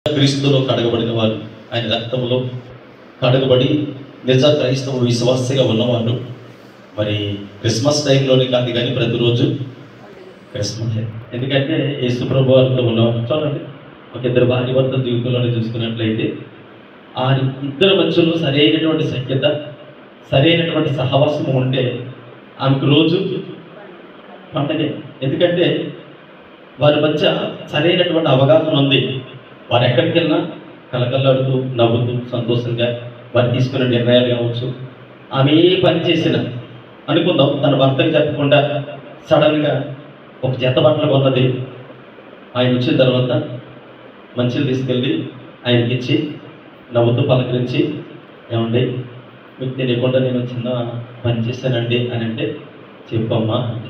క్రీస్తులో కడగబడిన వారు ఆయన రక్తంలో కడగబడి నిజ క్రైస్తవ విశ్వాసగా ఉన్నవారు మరి క్రిస్మస్ టైంలోనే కాదు కానీ ప్రతిరోజు క్రిస్మస్ ఎందుకంటే యేసు ప్రభు వారితో ఉన్నవారు చూడండి ఒక ఇద్దరు భార్య భర్త జీవితంలోనే చూసుకున్నట్లయితే ఆ ఇద్దరు మధ్యలో సరైనటువంటి సఖ్యత సరైనటువంటి సహవాసం ఉంటే ఆమెకు రోజు పండగే ఎందుకంటే వారి మధ్య సరైనటువంటి అవగాహన ఉంది వారు ఎక్కడికి వెళ్ళినా కలకల్లాడుతూ నవ్వుతూ సంతోషంగా వారు తీసుకునే నిర్ణయాలు కావచ్చు ఆమె ఏ పని చేసినా అనుకుందాం తన భర్తకి చెప్పకుండా సడన్గా ఒక జత బట్టలు కొన్నది ఆయన వచ్చిన తర్వాత మంచిలు తీసుకెళ్ళి ఆయనకి ఇచ్చి నవ్వుతూ పలకరించి ఏమండి మీకు తెలియకుండా నేను చిన్న పని చేశానండి అని అంటే చెప్పమ్మా అంటే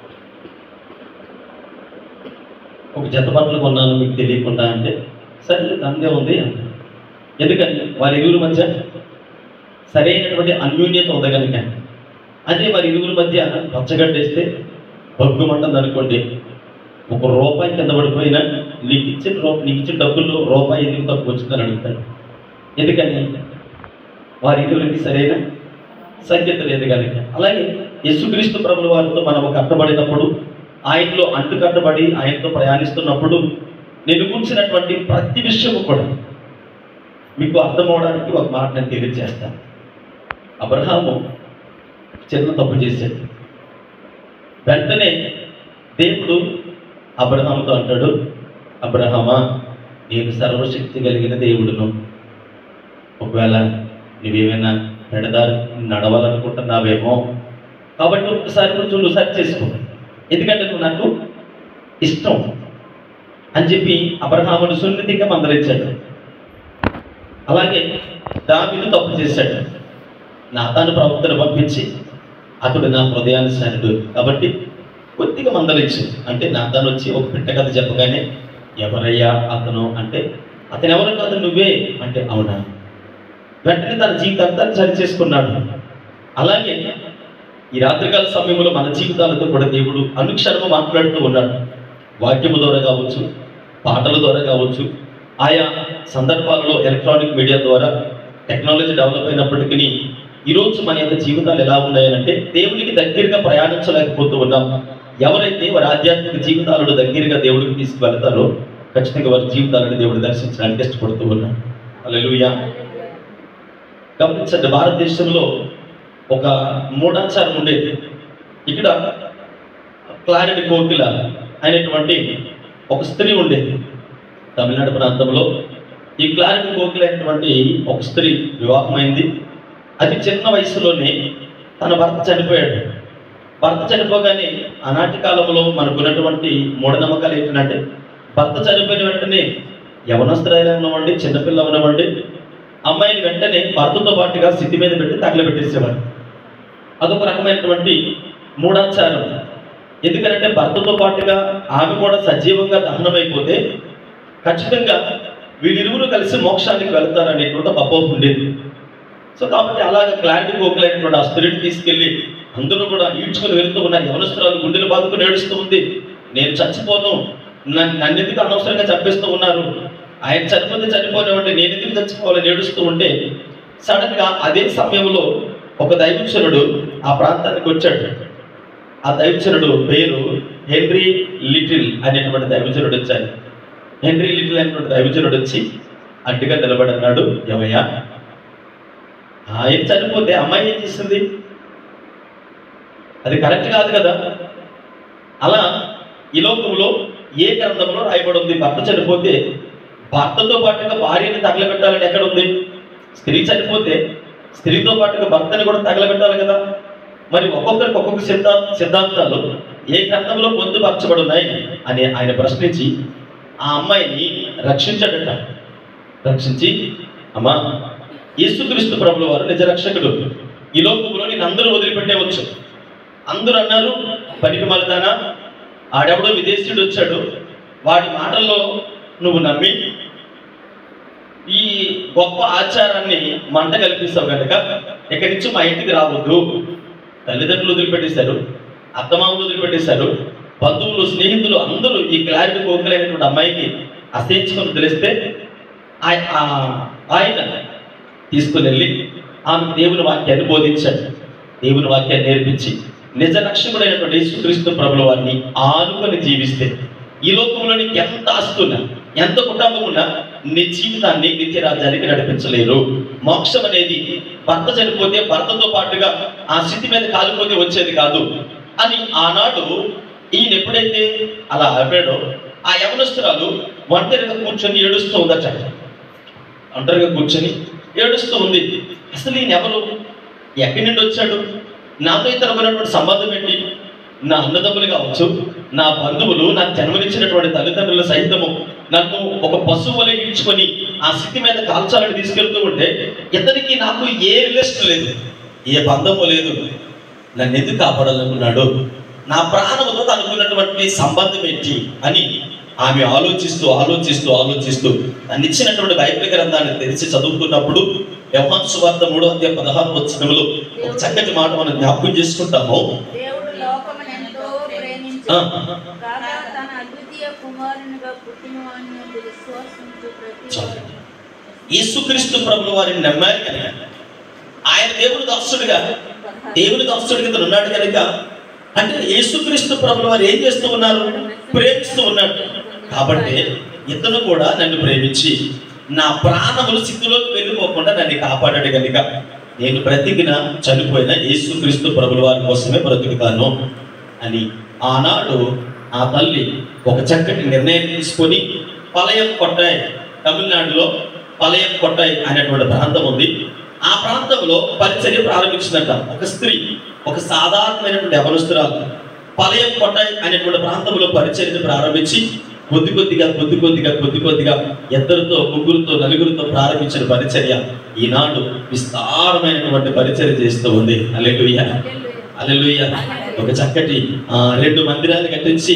ఒక జత బట్టలు కొన్నాను మీకు తెలియకుండా అంటే సరే అందే ఉంది అంటారు. ఎందుకని వారి ఇరువురి మధ్య సరైనటువంటి అన్యోన్యత ఉంది కనుక అదే వారి ఇరువురి మధ్య పచ్చగడ్డేస్తే బగ్గుమంటుంది అనుకోండి ఒక రూపాయి కింద పడిపోయినా నీకు ఇచ్చిన రూపాయి నీకు ఇచ్చిన డబ్బుల్లో రూపాయి ఎందుకు తక్కువ వచ్చిందని అడుగుతాడు ఎందుకని వారి ఇరువురికి సరైన సంఖ్యత లేదు కనుక అలాగే యేసుక్రీస్తు ప్రభుల వారితో మనం కట్టబడినప్పుడు ఆయనలో అంటు కట్టబడి ఆయనతో ప్రయాణిస్తున్నప్పుడు నేను కూర్చున్నటువంటి ప్రతి విషయము కూడా మీకు అర్థమవడానికి ఒక మాట నేను తెలియజేస్తాను అబ్రహాము చిన్న తప్పు చేశాడు వెంటనే దేవుడు అబ్రహాముతో అంటాడు అబ్రహమా నేను సర్వశక్తి కలిగిన దేవుడును ఒకవేళ నువ్వేమైనా పెడదారి నడవాలనుకుంటున్నావేమో కాబట్టి ఒక్కసారి కొంచెం నువ్వు సర్చ్ చేసుకో ఎందుకంటే నువ్వు నాకు ఇష్టం అని చెప్పి అబ్రహామును సున్నితిగా మందలించాడు అలాగే దావీదు తప్పు చేశాడు నాతాను ప్రవక్తను పంపించి అతడు నా హృదయానుసారుడు కాబట్టి కొద్దిగా మందలించు అంటే నాతాను వచ్చి ఒక పిట్ట కథ చెప్పగానే ఎవరయ్యా అతను అంటే అతను ఎవరు కాదు నువ్వే అంటే అవునా వెంటనే తన జీవితాంతా సరి చేసుకున్నాడు అలాగే ఈ రాత్రికాల సమయంలో మన జీవితాలతో కూడా దేవుడు అనుక్షణము మాట్లాడుతూ ఉన్నాడు వాక్యము ద్వారా కావచ్చు పాటల ద్వారా కావచ్చు ఆయా సందర్భాలలో ఎలక్ట్రానిక్ మీడియా ద్వారా టెక్నాలజీ డెవలప్ అయినప్పటికీ ఈరోజు మన యొక్క జీవితాలు ఎలా ఉన్నాయనంటే దేవునికి దగ్గరగా ప్రయాణించలేకపోతూ ఉన్నాం ఎవరైతే వారి ఆధ్యాత్మిక జీవితాలను దగ్గరగా దేవుడికి తీసుకువెళ్తారో ఖచ్చితంగా వారి జీవితాలను దేవుడు దర్శించడానికి ఇష్టపడుతూ ఉన్నాం అలా గమనించండి భారతదేశంలో ఒక మూఢాచారం ఉండేది ఇక్కడ క్లారిటీ కోకిల అయినటువంటి ఒక స్త్రీ ఉండేది తమిళనాడు ప్రాంతంలో ఈ క్లారిటీ కోకిల అయినటువంటి ఒక స్త్రీ వివాహమైంది అతి చిన్న వయసులోనే తన భర్త చనిపోయాడు భర్త చనిపోగానే ఆనాటి కాలంలో మనకున్నటువంటి మూఢనమ్మకాలు ఏంటంటే భర్త చనిపోయిన వెంటనే యవనస్త్రాలు ఉన్నవండి చిన్నపిల్ల ఉన్నవండి అమ్మాయిని వెంటనే భర్తతో పాటుగా స్థితి మీద పెట్టి తగలబెట్టేసేవాడు అదొక రకమైనటువంటి మూఢాచారం ఎందుకంటే భర్తతో పాటుగా ఆమె కూడా సజీవంగా దహనమైపోతే ఖచ్చితంగా వీళ్ళిరువురు కలిసి మోక్షానికి వెళ్తారనేటువంటి ఒక అపోహ ఉండేది సో కాబట్టి అలాగ క్లారిటీ కోకలైనటువంటి ఆ స్త్రీని తీసుకెళ్ళి అందరూ కూడా ఈడ్చుకుని వెళ్తూ ఉన్నారు యవనస్తురాలు గుండెలు బాదుకుని ఏడుస్తూ ఉంది నేను చచ్చిపోను నన్ను నన్ను ఎందుకు అనవసరంగా చంపేస్తూ ఉన్నారు ఆయన చనిపోతే చనిపోనివ్వండి నేను ఎందుకు చచ్చిపోవాలని ఏడుస్తూ ఉంటే సడన్ గా అదే సమయంలో ఒక దైవచనుడు ఆ ప్రాంతానికి వచ్చాడు ఆ దైవచనుడు పేరు హెన్రీ లిటిల్ అనేటువంటి దైవచనుడు వచ్చాడు హెన్రీ లిటిల్ అనేటువంటి దైవచనుడు వచ్చి అడ్డుగా నిలబడి అన్నాడు ఏమయ్యా ఆయన చనిపోతే అమ్మాయి ఏం చేసింది అది కరెక్ట్ కాదు కదా అలా ఈ లోకంలో ఏ గ్రంథంలో రాయబడి ఉంది భర్త చనిపోతే భర్తతో పాటుగా భార్యని తగలబెట్టాలని ఎక్కడ ఉంది స్త్రీ చనిపోతే స్త్రీతో పాటుగా భర్తని కూడా తగలబెట్టాలి కదా మరి ఒక్కొక్కరికి ఒక్కొక్క సిద్ధా సిద్ధాంతాలు ఏ గ్రంథంలో పొందుపరచబడి ఉన్నాయి అని ఆయన ప్రశ్నించి ఆ అమ్మాయిని రక్షించాడట రక్షించి అమ్మా యేసుక్రీస్తు ప్రభుల వారు నిజ రక్షకుడు ఈ లోకంలో నేను అందరూ వదిలిపెట్టేవచ్చు అందరూ అన్నారు పనికి మలదానా ఆడెవడో విదేశీయుడు వచ్చాడు వాడి మాటల్లో నువ్వు నమ్మి ఈ గొప్ప ఆచారాన్ని మంట కల్పిస్తావు కనుక ఇక్కడి నుంచి మా ఇంటికి రావద్దు తల్లిదండ్రులు వదిలిపెట్టేశారు అత్తమామలు వదిలిపెట్టేశారు బంధువులు స్నేహితులు అందరూ ఈ క్లారిటీ కోకలైనటువంటి అమ్మాయికి అసహించుకొని తెలిస్తే ఆయ- ఆ ఆయన తీసుకుని వెళ్ళి ఆమె దేవుని వాక్యాన్ని బోధించాడు దేవుని వాక్యాన్ని నేర్పించి నిజ రక్షకుడైనటువంటి యేసుక్రీస్తు ప్రభుల వారిని ఆనుకొని జీవిస్తే ఈ లోకంలో నీకు ఎంత ఆస్తున్నా ఎంత కుటుంబం ఉన్నా నీ జీవితాన్ని నిత్య రాజ్యానికి నడిపించలేరు మోక్షం అనేది భర్త చనిపోతే భర్తతో పాటుగా ఆ స్థితి మీద కాలిపోతే వచ్చేది కాదు అని ఆనాడు ఈయన ఎప్పుడైతే అలా ఆపాడో ఆ యవనస్తురాలు ఒంటరిగా కూర్చొని ఏడుస్తూ ఉందట ఒంటరిగా కూర్చొని ఏడుస్తూ ఉంది అసలు ఈయన ఎవరు ఎక్కడి నుండి వచ్చాడు నాతో ఇతరమైనటువంటి సంబంధం ఏంటి నా అన్నదమ్ములు కావచ్చు నా బంధువులు నాకు జన్మనిచ్చినటువంటి తల్లిదండ్రుల సహితము నన్ను ఒక పశువు వలె ఈడ్చుకొని ఆ స్థితి మీద కాల్చాలని తీసుకెళ్తూ ఉంటే ఇతనికి నాకు ఏ రిలేషన్ లేదు ఏ బంధము లేదు నన్ను ఎందుకు కాపాడాలనుకున్నాడు నా ప్రాణముతో అనుకున్నటువంటి సంబంధం ఏంటి అని ఆమె ఆలోచిస్తూ ఆలోచిస్తూ ఆలోచిస్తూ నన్ను ఇచ్చినటువంటి బైబిల్ గ్రంథాన్ని తెరిచి చదువుతున్నప్పుడు వ్యవహాన్ సువార్త మూడో అధ్యాయ పదహారు వచ్చినములు ఒక చక్కటి మాట మనం జ్ఞాపకం చేసుకుంటాము దేవుడు లోకమునెంతో ప్రేమించి ఆ. కాగా తన అద్వితీయ కుమారునిగా పుట్టినవాని విశ్వాసించు ప్రతి చాలు. యేసుక్రీస్తు ప్రభుల వారిని నమ్మారు కనుక ఆయన దేవుని దాసుడుగా దేవుని దాసుడిగా ఇతను ఉన్నాడు కనుక అంటే యేసుక్రీస్తు ప్రభుల వారు ఏం చేస్తూ ఉన్నారు ప్రేమిస్తూ ఉన్నాడు కాబట్టి ఇతను కూడా నన్ను ప్రేమించి నా ప్రాణములు స్థితిలోకి వెళ్ళిపోకుండా నన్ను కాపాడాడు కనుక నేను బ్రతికిన చనిపోయిన యేసుక్రీస్తు ప్రభుల వారి కోసమే బ్రతుకుతాను అని ఆనాడు ఆ తల్లి ఒక చక్కటి నిర్ణయం తీసుకొని పలయం కొట్టాయి తమిళనాడులో పలయం కొట్టాయి అనేటువంటి ప్రాంతం ఉంది ఆ ప్రాంతంలో పరిచర్య ప్రారంభించిందంట ఒక స్త్రీ ఒక సాధారణమైనటువంటి అవనస్తురాలు పలయం కొట్టాయి అనేటువంటి ప్రాంతంలో పరిచర్యను ప్రారంభించి కొద్ది కొద్దిగా కొద్ది కొద్దిగా కొద్ది కొద్దిగా ఇద్దరితో ముగ్గురితో నలుగురితో ప్రారంభించిన పరిచర్య ఈనాడు విస్తారమైనటువంటి పరిచర్య చేస్తూ ఉంది అల్లెలుయ్య అల్లెలుయ్య ఒక చక్కటి ఆ, రెండు మందిరాలు కట్టించి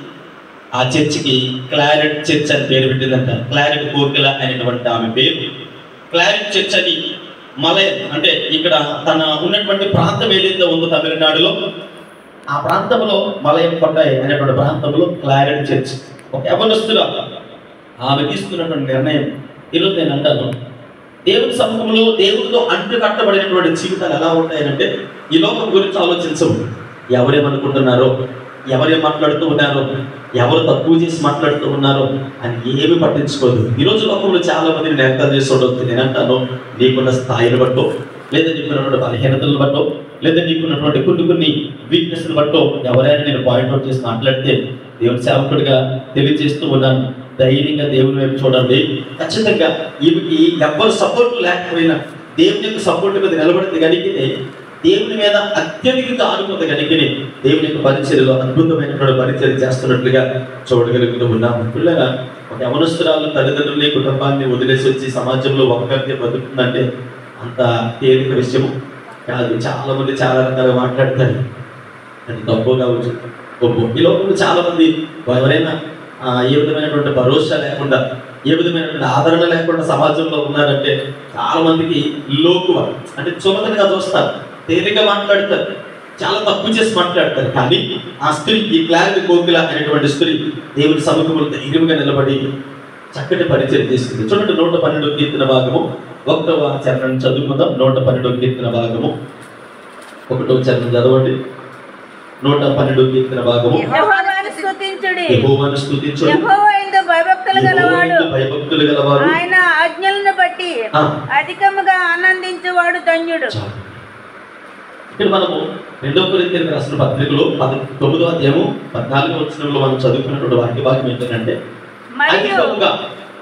ఆ చర్చికి క్లారెట్ చర్చ్ అని పేరు పెట్టిందంట క్లారెట్ కోకిల అనేటువంటి ఆమె పేరు క్లారెట్ చర్చ్ అని మలయ అంటే ఇక్కడ తన ఉన్నటువంటి ప్రాంతం ఏదైతే ఉందో తమిళనాడులో ఆ ప్రాంతంలో మలయం కొట్టాయి అనేటువంటి ప్రాంతంలో క్లారెట్ చర్చ్ ఒక యవనస్తుల ఆమె తీసుకున్నటువంటి నిర్ణయం ఈరోజు నేను అంటాను దేవుని సముఖంలో దేవుడితో అంటు కట్టబడినటువంటి జీవితాలు ఎలా ఉంటాయంటే ఈ లోకం గురించి ఆలోచించవు ఎవరేమనుకుంటున్నారో ఎవరేం మాట్లాడుతూ ఉన్నారో ఎవరు తక్కువ చేసి మాట్లాడుతూ ఉన్నారో అని ఏమి పట్టించుకోదు ఈ రోజు లోకంలో చాలా మందిని నేతలు చేసి ఉండొచ్చు నేను అంటాను నీకున్న స్థాయిని బట్టో లేదా నీకున్నటువంటి బలహీనతలను బట్టో లేదా నీకున్నటువంటి కొన్ని కొన్ని వీక్నెస్ని బట్టో ఎవరైనా నేను పాయింట్అవుట్ చేసి మాట్లాడితే దేవుని సేవకుడిగా తెలియజేస్తూ ఉన్నాను ధైర్యంగా దేవుని వైపు చూడండి ఖచ్చితంగా ఈమెకి ఎవ్వరు సపోర్ట్ లేకపోయినా దేవుని యొక్క సపోర్ట్ మీద నిలబడితే కనుకనే దేవుని మీద అత్యధికంగా ఆనుకుంది కనుకనే దేవుని యొక్క పరిచర్యలో అద్భుతమైనటువంటి పరిచర్య చేస్తున్నట్లుగా చూడగలుగుతూ ఉన్నాము పిల్లగా ఒక యవనస్తురాలు తల్లిదండ్రులని కుటుంబాన్ని వదిలేసి వచ్చి సమాజంలో ఒక్కరికే బతుకుతుందంటే అంత తేలిక విషయము కాదు చాలా మంది చాలా రకాలుగా మాట్లాడతారు అది తప్పు కావచ్చు గొప్ప ఈ లోకంలో చాలా మంది ఎవరైనా ఆ, ఏ విధమైనటువంటి భరోసా లేకుండా ఏ విధమైనటువంటి ఆదరణ లేకుండా సమాజంలో ఉన్నారంటే చాలా మందికి లోకువ అంటే చులకనగా చూస్తారు తేలిక మాట్లాడతారు చాలా తప్పు చేసి మాట్లాడతారు కానీ ఆ స్త్రీ ఈ క్లారిటీ కోకిల అనేటువంటి స్త్రీ దేవుని సముఖములు ధైర్యంగా నిలబడి చక్కటి పరిచయం చేసింది చూడండి నూట పన్నెండు కీర్తన భాగము ఒకటవ చరణం చదువుకుందాం నూట పన్నెండు కీర్తన భాగము ఒకటవ చరణం చదవండి నూట పన్నెండు కీర్తన భాగము యెహోవాను స్తుతించుడి యెహోవాను స్తుతించుడి యెహోవా యందు భయభక్తులు గలవాడు యెహోవాయందు భయభక్తులు గలవారు ఆయన ఆజ్ఞలను బట్టి ఆ, అధికముగా ఆనందించువాడు ధన్యుడు చాలు. ఇక్కడ మనము రెండవ కొరింథీయులకు రాసిన పత్రికలో పద తొమ్మిదో అధ్యాయము పద్నాలుగో వచనంలో మనం చదువుకున్నటువంటి వాక్య భాగం ఏంటంటే మరియు అధికముగా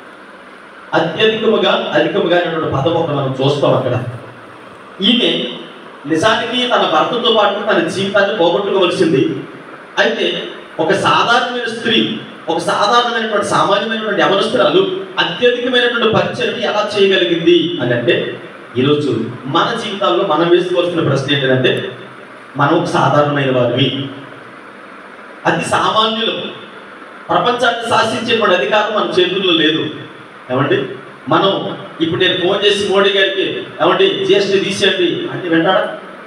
అత్యధికముగా అధికముగా అనేటువంటి పదం ఒకటి మనం చూస్తాం అక్కడ ఈమె నిజానికి తన భర్తతో పాటు తన జీవితాన్ని పోగొట్టుకోవలసింది అయితే ఒక సాధారణమైన స్త్రీ ఒక సాధారణమైనటువంటి సామాన్యమైనటువంటి యవనస్తురాలు అత్యధికమైనటువంటి పరిచయం ఎలా చేయగలిగింది అని అంటే ఈరోజు మన జీవితాల్లో మనం వేసుకోవాల్సిన ప్రశ్న ఏంటంటే మనం ఒక సాధారణమైన వారివి అతి సామాన్యులు ప్రపంచాన్ని శాసించేటువంటి అధికారం మన చేతుల్లో లేదు ఏమండి మనం ఇప్పుడు నేను ఫోన్ చేసి మోడీ గారికి ఏమండి జిఎస్టీ తీసేయండి అంటే వింటాడా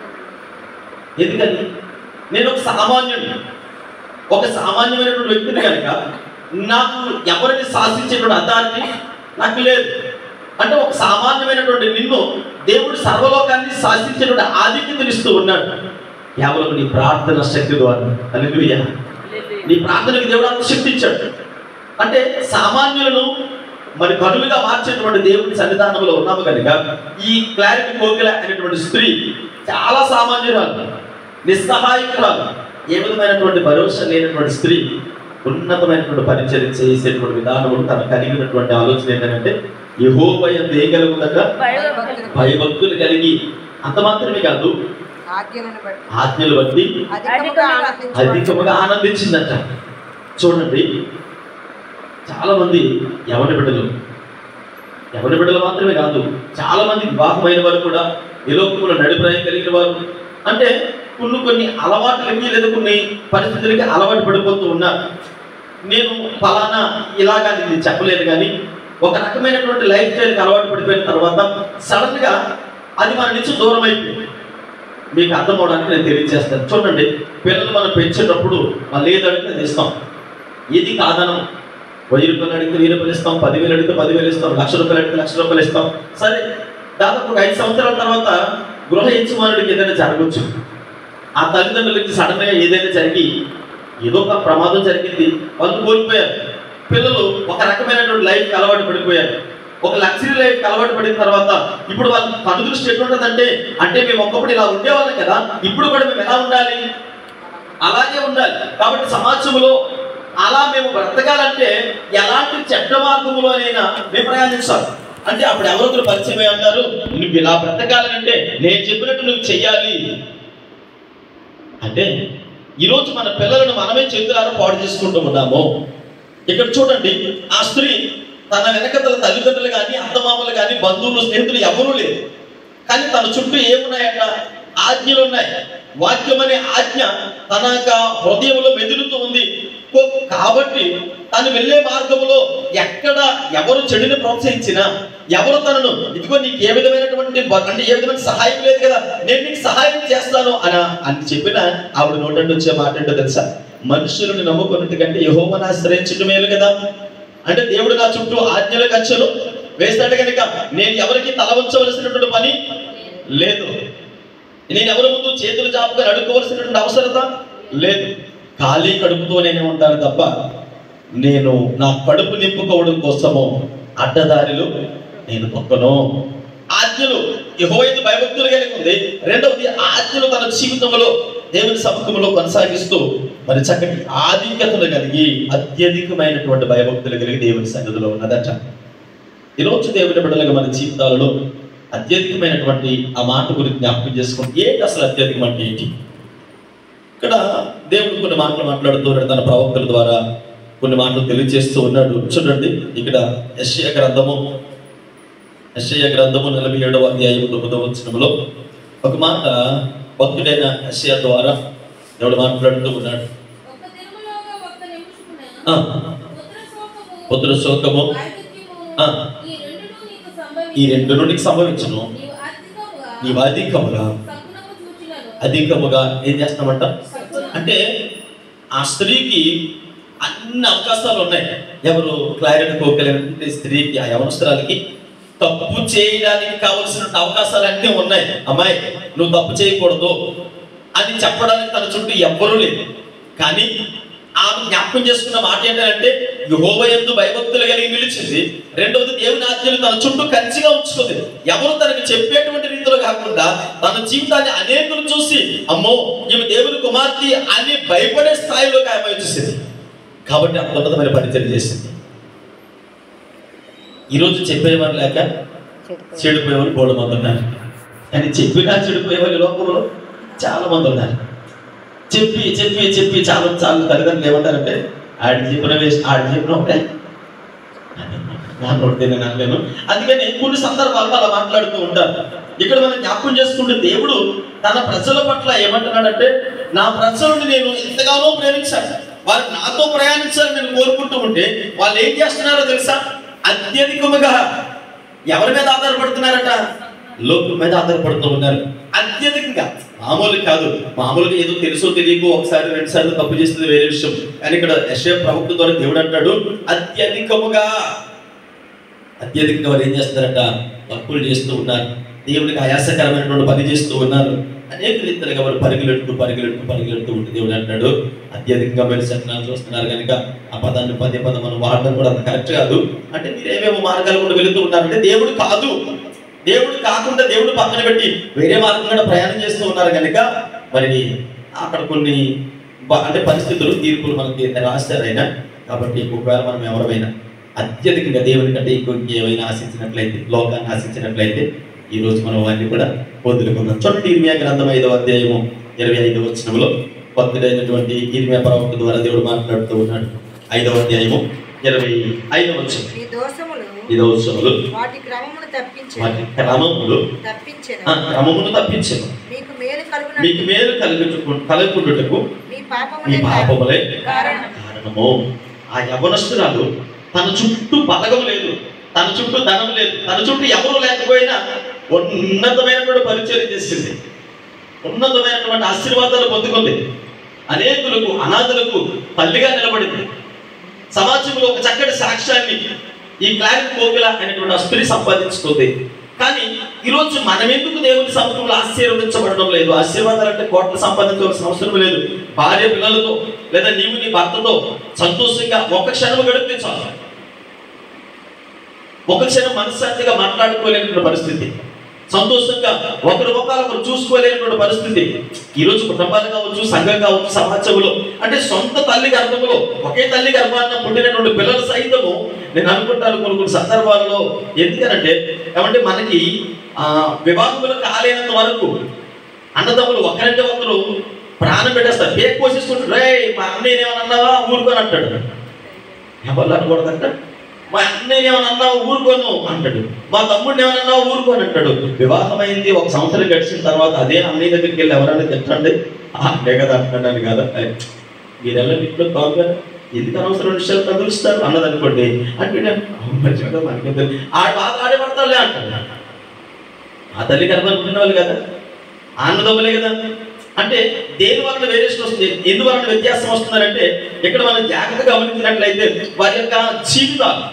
ఎందుకని నేను ఒక సామాన్యుడిని ఒక సామాన్యమైనటువంటి వ్యక్తిని కనుక నాకు ఎవరిని శాసించేటువంటి అథారిటీ నాకు లేదు అంటే ఒక సామాన్యమైనటువంటి నిన్ను దేవుడు సర్వలోకాన్ని శాసించినటువంటి ఆధిక్యతను ఇస్తూ ఉన్నాడు కేవలం నీ ప్రార్థన శక్తి ద్వారా హల్లెలూయా నీ ప్రార్థనకి దేవుడు అంత శక్తి ఇచ్చాడు అంటే సామాన్యులను మరి కనులుగా మార్చేటువంటి దేవుడి సన్నిధానంలో ఉన్నాము కనుక ఈ క్లారిటీ కోకిల అనేటువంటి స్త్రీ చాలా సామాన్యురాలు నిస్సహాయకురాలు ఏ విధమైనటువంటి భరోసా లేనటువంటి స్త్రీ ఉన్నతమైనటువంటి పరిచయం చేసేటువంటి విధానము తను కలిగినటువంటి ఆలోచన ఏంటంటే యహోవయ దేగలుగుదక భయభక్తులు. భయభక్తులు కలిగి అంత మాత్రమే కాదు ఆజ్ఞలను బట్టి ఆజ్ఞలు బట్టి అధికముగా ఆనందించువాడు. అధికముగా ఆనందించిందట చూడండి చాలా మంది యవన బిడ్డలు యవన బిడ్డలు మాత్రమే కాదు చాలా మంది వివాహమైన వారు కూడా విలోకంలో నడిప్రాయం కలిగిన వారు అంటే కొన్ని కొన్ని అలవాట్లకి లేదా కొన్ని పరిస్థితులకి అలవాటు పడిపోతూ ఉన్నారు నేను ఫలానా ఇలాగా ఇది చెప్పలేదు కానీ ఒక రకమైనటువంటి లైఫ్ స్టైల్కి అలవాటు పడిపోయిన తర్వాత సడన్ గా అది మన నుంచి దూరం అయిపోయింది మీకు అర్థం అవడానికి నేను తెలియజేస్తాను చూడండి పిల్లలు మనం పెంచేటప్పుడు వాళ్ళు ఏది అడిగితే అది ఇస్తాం ఇది కాదనం వెయ్యి రూపాయలు అడిగితే వెయ్యి రూపాయలు ఇస్తాం పదివేలు అడిగితే పదివేలు ఇస్తాం లక్ష రూపాయలు అడిగితే లక్ష రూపాయలు ఇస్తాం సరే దాదాపు ఒక ఐదు సంవత్సరాల తర్వాత గృహ యజమానుడికి ఏదైనా జరగచ్చు ఆ తల్లిదండ్రులకి సడన్ గా ఏదైనా జరిగి ఏదో ఒక ప్రమాదం జరిగింది వాళ్ళు కోల్పోయారు పిల్లలు ఒక రకమైనటువంటి లైఫ్ అలవాటు పడిపోయారు ఒక లగ్జరీ లైఫ్ అలవాటు పడిన తర్వాత ఇప్పుడు వాళ్ళ కను దృష్టి ఎట్లుంటుందంటే అంటే మేము ఒకప్పుడు ఇలా ఉండేవాళ్ళం కదా ఇప్పుడు కూడా మేము ఎలా ఉండాలి అలాగే ఉండాలి కాబట్టి సమాజంలో అలా మేము బ్రతకాలంటే ఎలాంటి చెడ్డ మార్గంలోనైనా మేము ప్రయాణించాలి అంటే అప్పుడు ఎవరొకరు పరిచయం అయి అంటారు నువ్వు ఇలా బ్రతకాలంటే నేను చెప్పినట్టు నువ్వు చెయ్యాలి అంటే ఈరోజు మన పిల్లలను మనమే చేతులారా పాడు చేసుకుంటూ ఉన్నాము ఇక్కడ చూడండి ఆ స్త్రీ తన వెనకతల తల్లిదండ్రులు కానీ అత్తమామలు కానీ బంధువులు స్నేహితులు ఎవరూ లేరు కానీ తన చుట్టూ ఏమున్నాయట ఆజ్ఞలు ఉన్నాయి వాక్యం అనే ఆజ్ఞ తన యొక్క హృదయంలో మెదులుతూ ఉంది కో- కాబట్టి తను వెళ్ళే మార్గంలో ఎక్కడ ఎవరు చెడుని ప్రోత్సహించినా ఎవరు తనను ఇదిగో నీకు ఏ విధమైనటువంటి బ- అంటే ఏ విధమైన సహాయం లేదు కదా నేను నీకు సహాయం చేస్తాను అని అని చెప్పిన ఆవిడ నోటండి వచ్చే మాట ఏంటో తెలుసా మనుషులను నమ్ముకున్నట్టు కంటే యహోమని ఆశ్రయించడం మేలు కదా అంటే దేవుడు నా చుట్టూ ఆజ్ఞల కచ్చలు వేస్తాడు కనుక నేను ఎవరికి తల వంచవలసినటువంటి పని లేదు నేను ఎవరి ముందు చేతులు చాపుకొని అడుక్కోవలసినటువంటి అవసరత లేదు ఖాళీ కడుపుతో నేను ఉంటాను తప్ప నేను నా కడుపు నింపుకోవడం కోసము అడ్డదారిలో నేను తొక్కను ఆజ్ఞలు యెహోవాయందు భయభక్తులు కలిగి ఉంది రెండవది ఆజ్ఞలు తన జీవితంలో దేవుని సముఖంలో కొనసాగిస్తూ మరి చక్కటి ఆధిక్యతలు కలిగి అత్యధికమైనటువంటి భయభక్తులు కలిగి దేవుని సన్నిధిలో ఉన్నదట ఈరోజు దేవుని బిడ్డలుగా మన జీవితాలలో అత్యధికమైనటువంటి ఆ మాట గురించి జ్ఞాపకం చేసుకుంటే ఏంటి అసలు అత్యధికం అంటే ఏంటి ఇక్కడ దేవుడు కొన్ని మాటలు మాట్లాడుతూ ఉన్నాడు తన ప్రవక్తల ద్వారా కొన్ని మాటలు తెలియజేస్తూ ఉన్నాడు చూడండి ఇక్కడ యశ్య గ్రంథము యశ్య గ్రంథము నలభై ఏడవ అధ్యాయం తొమ్మిదవ వచనంలో ఒక మాట భక్తుడైన యశ్య ద్వారా దేవుడు మాట్లాడుతూ ఉన్నాడు ఒక్క దినములోగా ఒక్క నిమిషమున ఆ, పుత్ర శోకము, పుత్ర శోకము వార్ధక్యము, ఆ. ఈ రెండును నీకు ఈ సంభవించును. రెండు నీకు సంభవించును నీవు అధికముగా నీవు అధికముగా సగుణము చూచినను. అధికముగా ఏం చేస్తామంట సగుణము. అంటే ఆ స్త్రీకి అన్ని అవకాశాలు ఉన్నాయి ఎవరు క్లారిటీ కోకలేనంటే స్త్రీకి ఆ యవనస్తురాలకి తప్పు చేయడానికి కావలసిన అవకాశాలు అన్నీ ఉన్నాయి అమ్మాయి నువ్వు తప్పు చేయకూడదు అని చెప్పడానికి తన చుట్టూ ఎవ్వరూ లేదు కానీ ఆమె జ్ఞాపకం చేసుకున్న మాట ఏంటంటే యహోవయందు భయభక్తులు కలిగి నిలిచింది రెండవది దేవుని ఆజ్ఞలు తన చుట్టూ కంచిగా ఉంచుకుంది ఎవరు తనకి చెప్పేటువంటి రీతిలో కాకుండా తన జీవితాన్ని అనేకులు చూసి అమ్మో ఈమె దేవుని కుమార్తె అని భయపడే స్థాయిలోకి ఆమె వచ్చేసింది కాబట్టి అంత ఉన్నతమైన పరిచయం చేసింది ఈరోజు చెప్పేవారు లేక చెడిపోయేవారు బోళ్ళ మంది ఉన్నారు కానీ చెప్పినా చెడిపోయేవారు ఈ లోకంలో చాలా మంది ఉన్నారు చెప్పి చెప్పి చెప్పి చాలా చాలా తల్లిదండ్రులు ఏమంటారంటే ఆడి చెప్పిన వేస్ట్ ఆడి చెప్పిన ఒకటే నా నోటితే నేను అనలేను అందుకని కొన్ని సందర్భాల్లో అలా మాట్లాడుతూ ఉంటారు ఇక్కడ మనం జ్ఞాపకం చేసుకుంటే దేవుడు తన ప్రజల పట్ల ఏమంటున్నాడంటే నా ప్రజలను నేను ఎంతగానో ప్రేమించాను వారు నాతో ప్రయాణించాలని నేను కోరుకుంటూ ఉంటే వాళ్ళు ఏం చేస్తున్నారో తెలుసా అత్యధికముగా ఎవరి మీద ఆధారపడుతున్నారట లోకం మీద ఆధారపడుతూ ఉన్నారు అత్యధికంగా మామూలు కాదు మామూలుగా ఏదో తెలుసో తెలియకో ఒకసారి రెండు సార్లు తప్పు చేస్తుంది వేరే విషయం కానీ ఇక్కడ యశ్వ ప్రవక్త ద్వారా దేవుడు అంటాడు అత్యధికముగా అత్యధికంగా వారు ఏం చేస్తారట తప్పులు చేస్తూ ఉన్నారు దేవుడికి ఆయాసకరమైనటువంటి పని చేస్తూ ఉన్నారు అనేక రీతిలుగా వారు పరిగెడుతూ పరిగెడుతూ పరిగెడుతూ ఉంటే దేవుడు అంటాడు అత్యధికంగా మీరు శకనాలు చూస్తున్నారు కనుక ఆ పదాన్ని పదే పదం మనం వాడడం కూడా అంత కరెక్ట్ కాదు అంటే మీరు ఏమేమో మార్గాలు కూడా వెళుతూ ఉన్నారంటే దేవుడు కాదు దేవుడు కాకుండా దేవుడు పక్కన పెట్టి వేరే మార్గం కూడా ప్రయాణం చేస్తూ ఉన్నారు కనుక మరి అక్కడ కొన్ని బ- అంటే పరిస్థితులు తీర్పులు మనకి రాశారు ఆయన కాబట్టి ఒకవేళ మనం ఎవరైనా అత్యధికంగా దేవుని కంటే ఎక్కువ ఏమైనా ఆశించినట్లయితే లోకాన్ని ఆశించినట్లయితే ఈ రోజు మనం వారిని కూడా వదులుకుందాం చూడండి ఇర్మియా గ్రంథం ఐదవ అధ్యాయము ఇరవై ఐదవ వచనంలో భక్తుడైనటువంటి ఇర్మియా ప్రవక్త ద్వారా దేవుడు మాట్లాడుతూ ఉన్నాడు ఐదవ అధ్యాయము ఇరవై ఐదవ వచనం ఈ దోషములు ఐదవ వచనములు వాటి క్రమమును తప్పించే వాటి క్రమములు తప్పించేది ఆ, క్రమమును తప్పించను మీకు మేలు కలుగున మీకు మేలు కలుగుటకు కలుగుటకు మీ మీ పాపములే పాపములే కారణం కారణము ఆ యవనస్తురాలు తన చుట్టూ బలగం లేదు తన చుట్టూ ధనం లేదు తన చుట్టూ ఎవరు లేకపోయినా ఉన్నతమైనటువంటి పరిచయం చేసింది ఉన్నతమైనటువంటి ఆశీర్వాదాలు పొందుకుంది అనేకులకు అనాథులకు తల్లిగా నిలబడింది సమాజంలో ఒక చక్కటి సాక్ష్యాన్ని ఈ క్లారిక్ కోకిల అనేటువంటి ఆ స్త్రీ సంపాదించుకుంది కానీ ఈరోజు మనం ఎందుకు దేవుని సముద్రంలో ఆశీర్వదించబడడం లేదు ఆశీర్వాదాలు అంటే కోట్లు సంపాదించవలసిన అవసరం లేదు భార్య పిల్లలతో లేదా నీవు నీ భర్తతో సంతోషంగా ఒక క్షణం గడిపితే చాలు ఒక క్షణం మనశ్శాంతిగా మాట్లాడుకోలేనటువంటి పరిస్థితి సంతోషంగా ఒకరి ముఖాలు ఒకరు చూసుకోలేనటువంటి పరిస్థితి ఈ రోజు కుటుంబాలు కావచ్చు సంఘం కావచ్చు సమాజంలో అంటే సొంత తల్లి గర్భంలో ఒకే తల్లి గర్భాన్న పుట్టినటువంటి పిల్లలు సైతము నేను అనుకుంటాను కొన్ని కొన్ని సందర్భాల్లో ఎందుకనంటే ఏమంటే మనకి ఆ వివాహములు కాలేనంత వరకు అన్నదమ్ములు ఒకరంటే ఒకరు ప్రాణం పెట్టేస్తారు పేరు పోషిస్తుంటారు రే మా అన్నయ్య ఏమన్నా అన్నావా ఊరుకొని అంటాడు ఎవరు అనకూడదంట మా అన్నయ్య ఏమన్నా అన్నావా ఊరుకోను అంటాడు మా తమ్ముడిని ఏమన్నా అన్నావా ఊరుకోను అంటాడు వివాహం అయింది ఒక సంవత్సరం గడిచిన తర్వాత అదే అన్నయ్య దగ్గరికి వెళ్ళి ఎవరైనా తిట్టండి "ఆ, అన్నే కదా అంటున్నాను కదా మీరెల్ల ఇంట్లో కాదు కదా ఎందుకు అనవసరం విషయాలు కదులుస్తారు అన్నది అనుకోండి అంటే నేను, "అవును, మంచిగా మనకేం తెలుసు." ఆ బాధ ఆడే పడతాడులే అంటాడు ఆ తల్లి గర్భాన్ని పుట్టిన వాళ్ళు కదా ఆ అన్నదమ్ములే కదా అంటే దేని వలన వేరియేషన్ వస్తుంది ఎందువలన వ్యత్యాసం వస్తుందంటే ఇక్కడ మనం జాగ్రత్తగా గమనించినట్లయితే వారి యొక్క జీవితాలు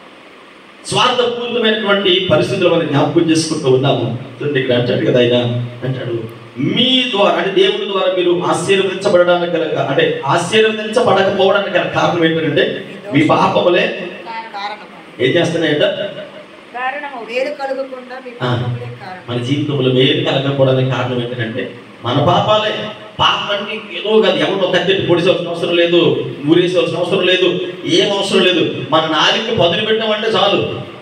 స్వార్థపూరితమైనటువంటి పరిస్థితులు మనం జ్ఞాపకం చేసుకుంటూ ఉన్నాము చూడండి ఇక్కడ అంటాడు కదా ఆయన అంటాడు మీ ద్వారా అంటే దేవుని ద్వారా మీరు ఆశీర్వదించబడడానికి గల అంటే ఆశీర్వదించబడకపోవడానికి గల కారణం ఏంటంటే మీ పాపములే కారణం ఏం చేస్తున్నాయంట కారణము మేలు కలుగకుండా మీ ఆ. పాపములే కారణం మన జీవితంలో మేలు కలగకపోవడానికి కారణం ఏంటంటే మన పాపాలే పాపం అంటే ఏదో కాదు ఎవరినో కత్తెట్టి పొడిసవలసిన అవసరం లేదు ఊరేసవలసిన అవసరం లేదు ఏం అవసరం లేదు మన నాలుగు పదులు పెట్టామంటే చాలు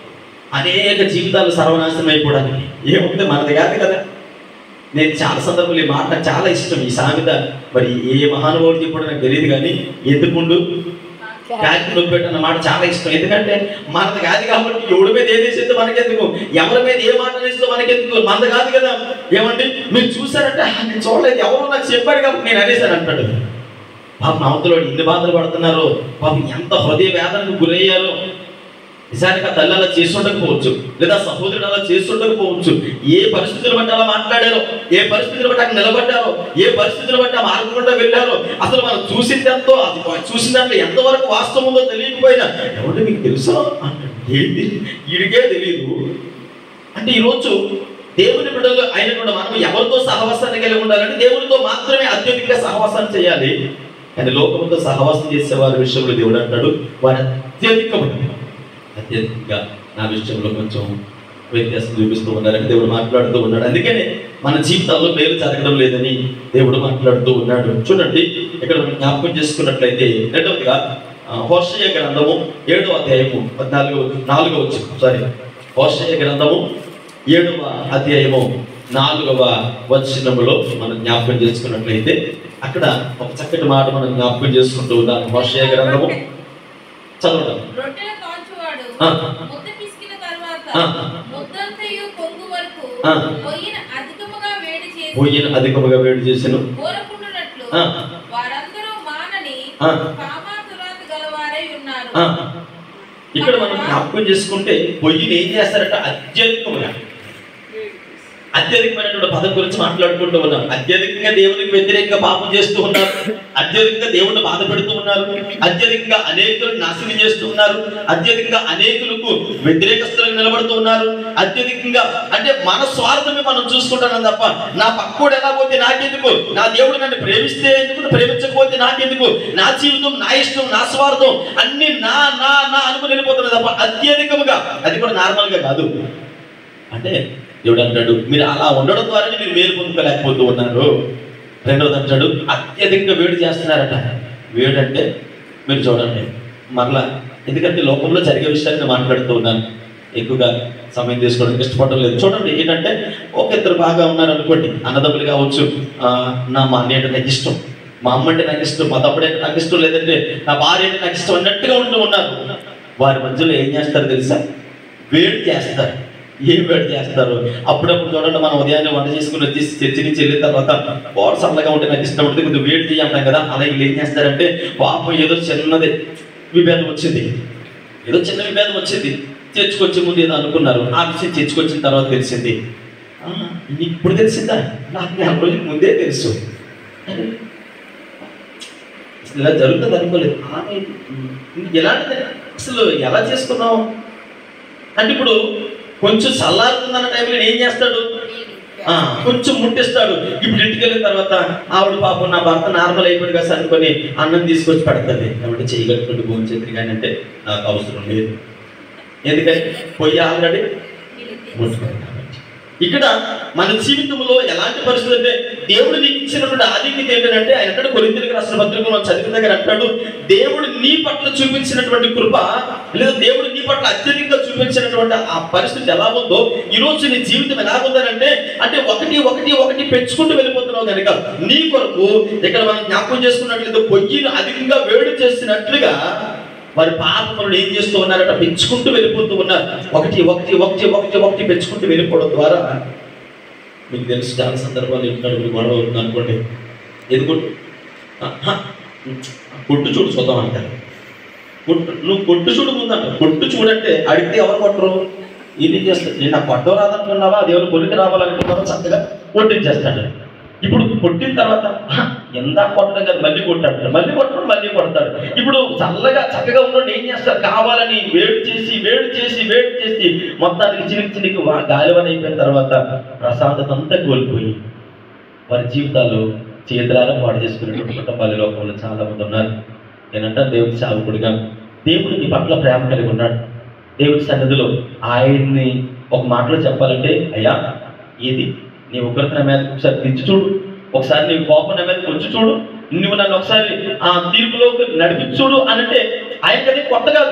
అనేక జీవితాలు సర్వనాశనం అయిపోవడానికి ఏముంది మనది కాదు కదా నేను చాలా సందర్భాలు ఈ మాట నాకు చాలా ఇష్టం ఈ సామెత మరి ఏ మహానుభావుడు చెప్పడం నాకు తెలియదు కానీ ఎందుకుండు కాకి నొప్పి పెట్టిన మాట చాలా ఇష్టం ఎందుకంటే మనది కాదు కాబట్టి ఎవడి మీద ఏది వేసేస్తే మనకెందుకు ఎవరి మీద ఏ మాట వేస్తే మనకెందుకు మనది కాదు కదా ఏమంటే మీరు చూసారంటే "ఆ, నేను చూడలేదు ఎవరు నాకు చెప్పారు కాబట్టి నేను అనేసాను అంటాడు పాపం అవతలో ఎన్ని బాధలు పడుతున్నారు పాపం ఎంత హృదయ వేదనకు గురయ్యారో నిజానికి ఆ తల్లి అలా చేస్తుండకపోవచ్చు లేదా సహోదరుడు అలా చేస్తుండకపోవచ్చు ఏ పరిస్థితులు బట్టి అలా మాట్లాడారో ఏ పరిస్థితులు బట్టి అక్కడ నిలబడ్డారో ఏ పరిస్థితులు బట్టి ఆ మార్గం గుండా వెళ్ళారో అసలు మనం చూసింది ఎంతో అది చూసిన దాంట్లో ఎంతవరకు వాస్తవం ఉందో తెలియకపోయినా ఎవరు మీకు తెలుసా అంటాడు. ఏంటి వీడికే తెలియదు అంటే ఈరోజు దేవుని బిడ్డలు అయినటువంటి మనం ఎవరితో సహవాసాన్ని కలిగి ఉండాలంటే దేవునితో మాత్రమే అత్యధికంగా సహవాసాన్ని చేయాలి కానీ లోకముతో సహవాసం చేసే వారి విషయంలో దేవుడు అంటాడు వారు అత్యధికమైన అత్యధికంగా నా విషయంలో కొంచెం వ్యత్యాసం చూపిస్తూ ఉన్నారని దేవుడు మాట్లాడుతూ ఉన్నాడు అందుకనే మన జీవితాల్లో మేలు జరగడం లేదని దేవుడు మాట్లాడుతూ ఉన్నాడు చూడండి ఇక్కడ మనం జ్ఞాపకం చేసుకున్నట్లయితే రెండవదిగా ఆ, హోషయ గ్రంథము ఏడవ అధ్యాయము పద్నాలుగో నాలుగవ వచ్చు సారీ హోషయ గ్రంథము ఏడవ అధ్యాయము నాలుగవ వచనములో మనం జ్ఞాపకం చేసుకున్నట్లయితే అక్కడ ఒక చక్కటి మాట మనం జ్ఞాపకం చేసుకుంటూ ఉన్నాం హోషయ గ్రంథము చదవడం రొట్టెల కాల్చువాడు ఆ. ముద్ద పిసికిన తర్వాత ఆ. ముద్దంతయు పొంగు వరకు ఆ. పొయ్యిన అధికముగా వేడి చేసి పొయ్యిని అధికముగా వేడి చేసెను ఊరకుండునట్లు ఆ. వారందరూ మానని ఆ. కామాతురాత గలవారై ఉన్నారు ఆ, ఇక్కడ మనం జ్ఞాపకం చేసుకుంటే పొయ్యిని ఏం చేస్తారంట అత్యధికముగా అత్యధికమైనటువంటి పదం గురించి మాట్లాడుకుంటూ ఉన్నాం అత్యధికంగా దేవునికి వ్యతిరేకంగా పాపం చేస్తూ ఉన్నారు అత్యధికంగా దేవుణ్ణి బాధ పెడుతూ ఉన్నారు అత్యధికంగా అనేకులు నాశనం చేస్తూ ఉన్నారు అత్యధికంగా అనేకులకు వ్యతిరేకస్తులకు నిలబడుతూ ఉన్నారు అత్యధికంగా అంటే మన స్వార్థమే మనం చూసుకుంటున్నాం తప్ప నా పక్కోడు ఎలా పోతే నాకెందుకు నా దేవుడు నన్ను ప్రేమిస్తే ఎందుకు ప్రేమించకపోతే నాకెందుకు నా జీవితం నా ఇష్టం నా స్వార్థం అన్ని నా నా నా అనుకుని వెళ్ళిపోతున్నది తప్ప అత్యధికముగా అది కూడా నార్మల్ గా కాదు అంటే దేవుడు అంటాడు మీరు అలా ఉండడం ద్వారానే మీరు మేలు పొందుకోలేకపోతూ ఉన్నారు రెండవది అంటాడు అత్యధికంగా వేడి చేస్తున్నారట వేడి అంటే మీరు చూడండి మరలా ఎందుకంటే లోకంలో జరిగే విషయాన్ని నేను మాట్లాడుతూ ఉన్నాను ఎక్కువగా సమయం తీసుకోవడానికి ఇష్టపడడం లేదు చూడండి ఏంటంటే ఒక ఇద్దరు బాగా ఉన్నారు అనుకోండి అన్నదమ్ములు కావచ్చు ఆ, నా మా అన్నయ్య అంటే నాకు ఇష్టం మా అమ్మ అంటే నాకు ఇష్టం మా తమ్ముడు అంటే నాకు ఇష్టం లేదంటే నా భార్య అంటే నాకు ఇష్టం అన్నట్టుగా ఉంటూ ఉన్నారు వారి మధ్యలో ఏం చేస్తారు తెలుసా వేడి చేస్తారు ఏం వేడి చేస్తారు అప్పుడప్పుడు చూడండి మనం ఉదయాన్నే వంట చేసుకుని వచ్చేసి చర్చి నుంచి వెళ్ళిన తర్వాత కూర చల్లగా ఉంటే నాకు ఇష్టం ఉంటుంది కొద్దిగా వేడి చేయంటాం కదా అలాగే వీళ్ళు ఏం చేస్తారంటే పాపం ఏదో చిన్నది విభేదం వచ్చింది ఏదో చిన్న విభేదం వచ్చింది చర్చకొచ్చే ముందు ఏదో అనుకున్నారు ఆ విషయం చర్చకొచ్చిన తర్వాత తెలిసింది "ఆ, నీకు ఇప్పుడు తెలిసిందా నాకు నెల రోజుల ముందే తెలుసు అరే, అసలు ఇలా జరుగుతుంది అనుకోలేదు "ఆ, ఇది ఎలాంటిది అసలు ఎలా చేసుకున్నావు అంటే ఇప్పుడు కొంచెం చల్లారుతుందన్న టైంలో నేను ఏం చేస్తాడు ఆ, కొంచెం ముట్టిస్తాడు ఇప్పుడు ఇంటికి వెళ్ళిన తర్వాత ఆవిడ పాపం నా భర్త నార్మల్ అయిపోయింది కదా అనుకొని అన్నం తీసుకొచ్చి పెడుతుంది కాబట్టి చేయగలుగుతుంటే భోజనం చేతులు కానీ అంటే నాకు అవసరం లేదు ఎందుకని పొయ్యి ఆల్రెడీ ముట్టుకుంది కాబట్టి. ఇక్కడ మన జీవితంలో ఎలాంటి పరిస్థితి అంటే దేవుడు నీకు ఇచ్చినటువంటి ఆధిక్యత ఏంటంటే ఆయన అంటాడు కొరింతలకు రాసిన పత్రికలో మనం చదివిన దగ్గర అంటాడు దేవుడు నీ పట్ల చూపించినటువంటి కృప లేదా దేవుడు నీ పట్ల అత్యధికంగా చూపించినటువంటి ఆ పరిస్థితి ఎలా ఉందో ఈ రోజు నీ జీవితం ఎలా ఉందనంటే అంటే ఒకటి ఒకటి ఒకటి పెంచుకుంటూ వెళ్ళిపోతున్నావు కనుక నీ కొరకు ఇక్కడ మనం జ్ఞాపకం చేసుకున్నట్లయితే పొయ్యిని అధికంగా వేడి చేసినట్లుగా వారి పాపములను ఏం చేస్తూ ఉన్నారట పెంచుకుంటూ వెళ్ళిపోతూ ఉన్నారు ఒకటి ఒకటి ఒకటి ఒకటి ఒకటి పెంచుకుంటూ వెళ్ళిపోవడం ద్వారా మీకు తెలుసు చాలా సందర్భాలు ఇంట్లో గొడవ అవుతుంది అనుకోండి ఎందుకు కొట్టు చూడు చూద్దాం అంటారు కొట్టు నువ్వు కొట్టు చూడు ముందంట కొట్టు చూడంటే అడిగితే ఎవరు కొట్టరు ఇది చేస్తారు నేను నాకు కొట్టం రాదనుకున్నావా దేవుడు కొరికి రావాలనుకున్నావా చక్కగా కొట్టించేస్తాడు ఇప్పుడు కొట్టిన తర్వాత "హ, ఎంత కొట్టడం కదా మళ్ళీ కొట్టాడు మళ్ళీ కొట్టడం మళ్ళీ కొడతాడు ఇప్పుడు చల్లగా చక్కగా ఉన్నోడు ఏం చేస్తారు కావాలని వేడి చేసి వేడి చేసి వేడి చేసి మొత్తానికి చినికి చినికి గాలివని అయిపోయిన తర్వాత ప్రశాంతత అంతా కోల్పోయి వారి జీవితాలు చేతులారా పాడు చేసుకునేటువంటి కుటుంబాల లోకంలో చాలా మంది ఉన్నారు నేనంటే దేవుడి సేవకుడిగా దేవుడు నీ పట్ల ప్రేమ కలిగి ఉన్నాడు దేవుడి సన్నిధిలో ఆయన్ని ఒక మాటలో చెప్పాలంటే అయ్యా ఇది నీ ఉగ్రత నా మీద ఒకసారి తెచ్చి చూడు ఒకసారి నీ కోపం నా మీద వచ్చి చూడు నువ్వు నన్ను ఒకసారి ఆ తీర్పులోకి నడిపించి చూడు అనంటే ఆయనకి అది కొత్త కాదు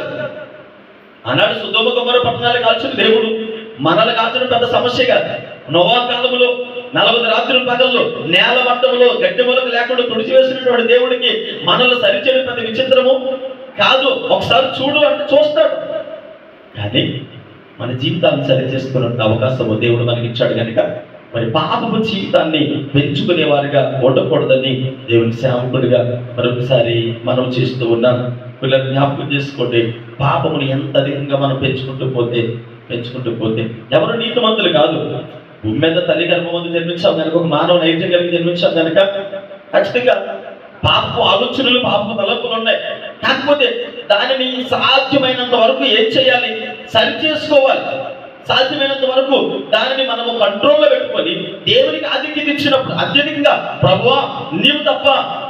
ఆనాడు సుధోమ కుమార పట్టణాలు కాల్చిన దేవుడు మనల్ని కాల్చడం పెద్ద సమస్య కాదు నోవా కాలంలో నలభై రాత్రుల పగల్లో నేల మట్టంలో గడ్డి మొలకు లేకుండా తుడిచివేసినటువంటి దేవుడికి మనల్ని సరిచేయడం పెద్ద విచిత్రము కాదు ఒకసారి చూడు అంటే చూస్తాడు కానీ మన జీవితాన్ని సరి చేసుకునే అవకాశం దేవుడు మనకి ఇచ్చాడు కనుక మరి పాపపు జీవితాన్ని పెంచుకునే వారిగా ఉండకూడదని దేవుని సేవకుడిగా మరొకసారి మనం చేస్తూ ఉన్నాం పిల్లలు జ్ఞాపకం చేసుకోండి పాపముని ఎంత అధికంగా మనం పెంచుకుంటూ పోతే పెంచుకుంటూ పోతే ఎవరు నీతిమంతులు కాదు భూమి మీద తల్లి గర్భమందు జన్మించాం కనుక ఒక మానవ నైజం కలిగి జన్మించాం కనుక ఖచ్చితంగా పాపపు ఆలోచనలు పాపపు తలంపులు ఉన్నాయి కాకపోతే దానిని సాధ్యమైనంత వరకు ఏం చేయాలి సరి చేసుకోవాలి సాధ్యమైనంత వరకు దానిని మనము కంట్రోల్లో పెట్టుకొని దేవునికి ఆధిక్యత ఇచ్చినప్పుడు అత్యధికంగా ప్రభువా నీవు తప్ప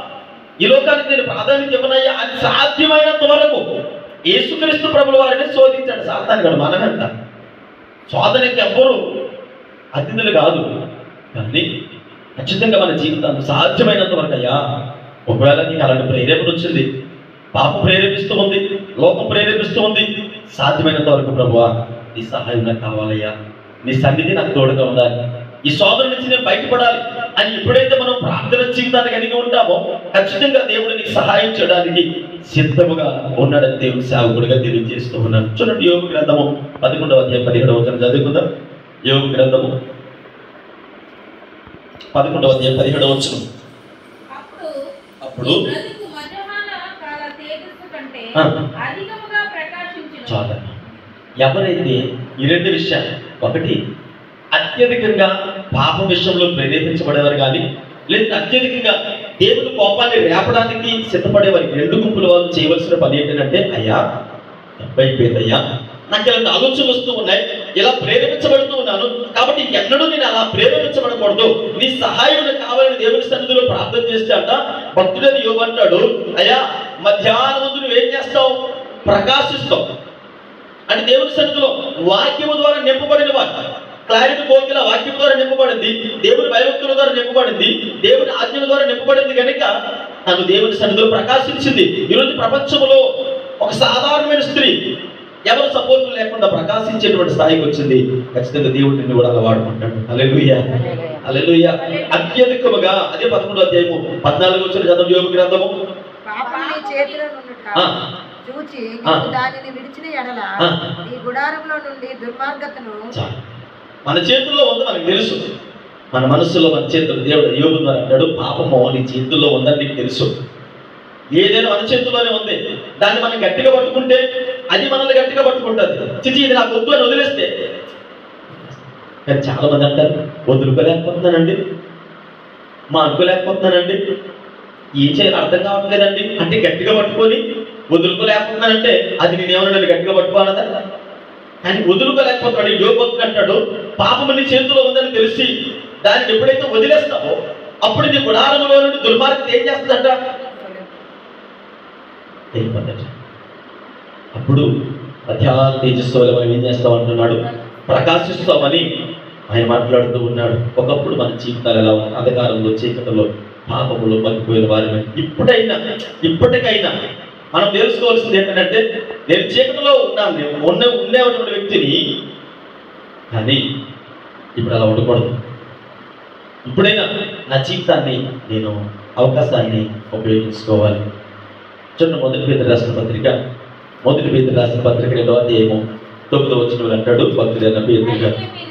ఈ లోకానికి నేను ప్రాధాన్యత ఇవ్వనయ్యా అని సాధ్యమైనంత వరకు యేసుక్రీస్తు ప్రభుల వారిని శోధించాడు సాతాను గడు మనకంట శోధనకి ఎవ్వరు అతిథులు కాదు కానీ ఖచ్చితంగా మన జీవితాన్ని సాధ్యమైనంత వరకు అయ్యా ఒకవేళ నీకు అలాంటి ప్రేరేపణ వచ్చింది పాపం ప్రేరేపిస్తూ ఉంది లోకం ప్రేరేపిస్తూ ఉంది సాధ్యమైనంత వరకు ప్రభువా నీ సహాయం నాకు కావాలయ్యా నీ సన్నిధి నాకు తోడుగా ఉండాలి ఈ శోధన నుంచి నేను బయటపడాలి అని ఎప్పుడైతే మనం ప్రార్థన జీవితాన్ని కలిగి ఉంటామో ఖచ్చితంగా దేవుడు నీకు సహాయం చేయడానికి సిద్ధముగా ఉన్నాడని దేవుడు సేవకుడిగా తెలియజేస్తూ ఉన్నాను చూడండి యోగ గ్రంథము పదకొండవ అధ్యాయం పదిహేడవ వచనం చదువుకుందాం యోగ గ్రంథము పదకొండవ అధ్యాయం పదిహేడవ వచనం అప్పుడు అప్పుడు నీ బ్రతుకు మధ్యాహ్న కాల తేజస్సు కంటే ఆ. అధికముగా ప్రకాశించును చాలా ఎవరైతే ఈ రెండు విషయాలు ఒకటి అత్యధికంగా పాప విషయంలో ప్రేరేపించబడేవారు కానీ లేదా అత్యధికంగా దేవుని కోపాన్ని రేపడానికి సిద్ధపడేవారు ఈ రెండు గుంపుల వాళ్ళు చేయవలసిన పని ఏంటంటే అయ్యా తప్పైపోయిందయ్యా నాకు ఇలాంటి ఆలోచనలు వస్తూ ఉన్నాయి ఇలా ప్రేరేపించబడుతూ ఉన్నాను కాబట్టి ఎన్నడూ నేను అలా ప్రేరేపించబడకూడదు నీ సహాయం నాకు కావాలని దేవుని సన్నిధిలో ప్రార్థన చేస్తే అంట భక్తుడని యోగు అంటాడు అయ్యా మధ్యాహ్నం ముందు నువ్వు ఏం చేస్తావు ప్రకాశిస్తావు అంటే దేవుని సన్నిధిలో వాక్యము ద్వారా నింపబడిన వారు క్లారిటీ కోకిల వాక్యం ద్వారా నింపబడింది దేవుని భయభక్తుల ద్వారా నింపబడింది దేవుని ఆజ్ఞల ద్వారా నింపబడింది కనుక తను దేవుని సన్నిధిలో ప్రకాశించింది ఈరోజు ప్రపంచంలో ఒక సాధారణమైన స్త్రీ ఎవరు సపోర్ట్ లేకుండా ప్రకాశించేటువంటి స్థాయికి వచ్చింది ఖచ్చితంగా దేవుడు నిన్ను కూడా అలా వాడుకుంటాడు అలెలుయ్య అలెలుయ్య అత్యధికముగా అదే పదకొండు అధ్యాయము పద్నాలుగు వచ్చిన చదువు యోగ గ్రంథము పాపం నీ చేతిలో నుండుట ఆ. చూచి ఆ. నీవు దానిని విడిచిన ఎడల ఆ. నీ గుడారంలో నుండి దుర్మార్గతను చాలు. మన చేతుల్లో ఉంది మనకు తెలుసు మన మనస్సులో మన చేతుల్లో దేవుడు యోగు ద్వారా అంటాడు పాపము నీ చేతుల్లో ఉందని నీకు తెలుసు ఏదైనా మన చేతుల్లోనే ఉంది దాన్ని మనం గట్టిగా పట్టుకుంటే అది మనల్ని గట్టిగా పట్టుకుంటుంది చిచి ఇది నాకు వద్దు అని వదిలేస్తే కానీ చాలా మంది అంటారు వదులుకోలేకపోతున్నానండి మా అనుకోలేకపోతున్నానండి ఏం చేయాలి అర్థం కావట్లేదండి అంటే గట్టిగా పట్టుకొని వదులుకోలేకపోతున్నానంటే అది నేనేమన్నా నన్ను గట్టిగా పట్టుకోనదా కానీ వదులుకోలేకపోతున్నాడు ఈ యోగ భక్తుడు అంటాడు పాపము నీ చేతిలో ఉందని తెలిసి దానిని ఎప్పుడైతే వదిలేస్తావో అప్పుడు నీ గుడారంలో నుండి దుర్మార్గత ఏం చేస్తుందంట వెళ్ళిపోతాడు అప్పుడు మధ్యాహ్న తేజస్సు వల్ల మనం ఏం చేస్తాం అంటున్నాడు ప్రకాశిస్తామని ఆయన మాట్లాడుతూ ఉన్నాడు ఒకప్పుడు మన జీవితాలు ఎలా ఉన్నాయి అంధకారంలో చీకటిలో పాపములో మగ్గిపోయిన వారి ఇప్పుడైనా ఇప్పటికైనా మనం తెలుసుకోవాల్సింది ఏంటంటే నేను చీకటిలో ఉన్నాను నేను ఉన్న ఉండేటువంటి వ్యక్తిని కానీ ఇప్పుడు అలా ఉండకూడదు ఇప్పుడైనా నా జీవితాన్ని నేను అవకాశాన్ని ఉపయోగించుకోవాలి చూడండి మొదటి పేద రాసిన పత్రిక మొదటి పేద రాసిన పత్రిక రెండవ అధ్యాయము తొమ్మిదో వచ్చిన వాడు అంటాడు భక్తుడైన పేదరిక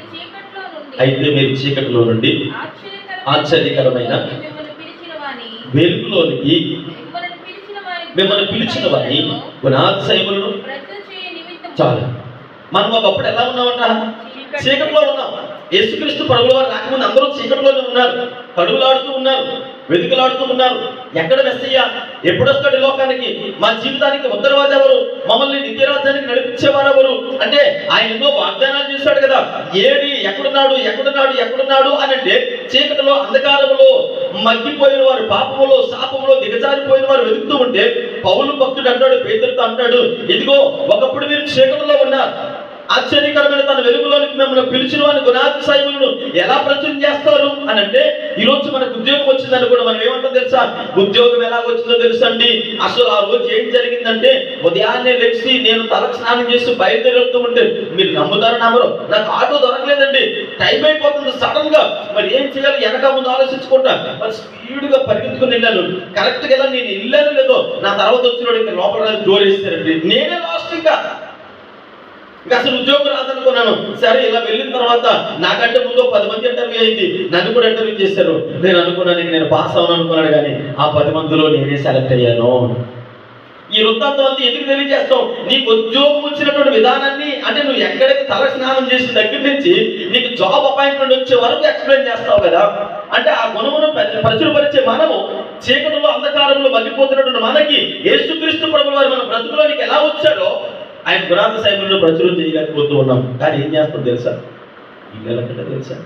అయితే మీరు చీకట్లో నుండి అయితే మీరు చీకటిలో నుండి ఆశ్చర్యకరమైన ఆశ్చర్యకరమైన మిమ్మల్ని పిలిచిన వాని వెలుగులోనికి మిమ్మల్ని పిలిచిన వాని మిమ్మల్ని పిలిచిన వారిని గుణాతిశయములను ప్రజలు చేయ నిమిత్తం చాలు మనం ఒకప్పుడు ఎలా ఉన్నామంట చీకటిలో ఉన్నాం యేసుక్రీస్తు పరుగుల వారు రాకముందు అందరూ చీకటిలోనే ఉన్నారు కడుగులాడుతూ ఉన్నారు వెతుకులాడుతూ ఉన్నారు ఎక్కడ మెస్సయ్య ఎప్పుడు వస్తాడు ఈ లోకానికి మా జీవితానికి ఉత్తరవాది ఎవరు మమ్మల్ని నిత్యరాజ్యానికి నడిపించేవారు ఎవరు అంటే ఆయన ఎన్నో వాగ్దానాలు చేశాడు కదా ఏడి ఎక్కడున్నాడు ఎక్కడున్నాడు ఎక్కడున్నాడు అని అంటే చీకటిలో అంధకారంలో మగ్గిపోయిన వారు పాపములో శాపములో దిగజారిపోయిన వారు వెతుకుతూ ఉంటే పౌలు భక్తుడు అంటాడు పేదరితో అంటాడు ఇదిగో ఒకప్పుడు మీరు చీకటిలో ఉన్నారు ఆశ్చర్యకరమైన తన వెలుగులోనికి మిమ్మల్ని పిలిచిన వారిని గుణాతిశయములను ఎలా ప్రచురం చేస్తారు అని అంటే ఈ రోజు మనకు ఉద్యోగం వచ్చిందని కూడా మనం ఏమంటాం తెలుసా ఉద్యోగం ఎలా వచ్చిందో తెలుసండి అసలు ఆ రోజు ఏం జరిగిందంటే ఉదయాన్నే లేచి నేను తలకు స్నానం చేసి బయలుదేరుతూ ఉంటే మీరు నమ్ముతారో నమ్మరు నాకు ఆటో దొరకలేదండి టైం అయిపోతుంది సడన్ గా మరి ఏం చేయాలి వెనక ముందు ఆలోచించుకుంటా మరి స్పీడ్ గా పరిగెత్తుకుని వెళ్ళాను కరెక్ట్ గా వెళ్ళాను నేను వెళ్ళాను లేదో నా తర్వాత వచ్చిన ఇంకా లోపల డోర్ వేస్తారండి నేనే లాస్ట్ ఇంకా ఇంకా అసలు ఉద్యోగం రాదనుకున్నాను సరే ఇలా వెళ్ళిన తర్వాత నాకంటే ముందు ఒక పది మంది ఇంటర్వ్యూ అయింది నన్ను కూడా ఇంటర్వ్యూ చేశారు నేను అనుకున్నాను ఇంక నేను పాస్ అవును అనుకున్నాను కానీ ఆ పది మందిలో నేనే సెలెక్ట్ అయ్యాను ఈ వృత్తాంతం అంతా ఎందుకు తెలియజేస్తాం నీకు ఉద్యోగం వచ్చినటువంటి విధానాన్ని అంటే నువ్వు ఎక్కడైతే తల స్నానం చేసిన దగ్గర నుంచి నీకు జాబ్ అపాయింట్మెంట్ వచ్చే వరకు ఎక్స్ప్లెయిన్ చేస్తావు కదా అంటే ఆ గుణమును ప్ర- ప్రచురపరిచే మనము చీకటిలో అంధకారంలో మగ్గిపోతున్నటువంటి మనకి యేసుక్రీస్తు ప్రభుల వారు మన బ్రతుకులోనికి ఎలా వచ్చాడో ఆయన గుణాంత సైన్యంలో ప్రచురం చేయలేకపోతూ ఉన్నాం కానీ ఏం చేస్తాం తెలుసా ఇల్లు ఎలా కట్టాలో తెలుసా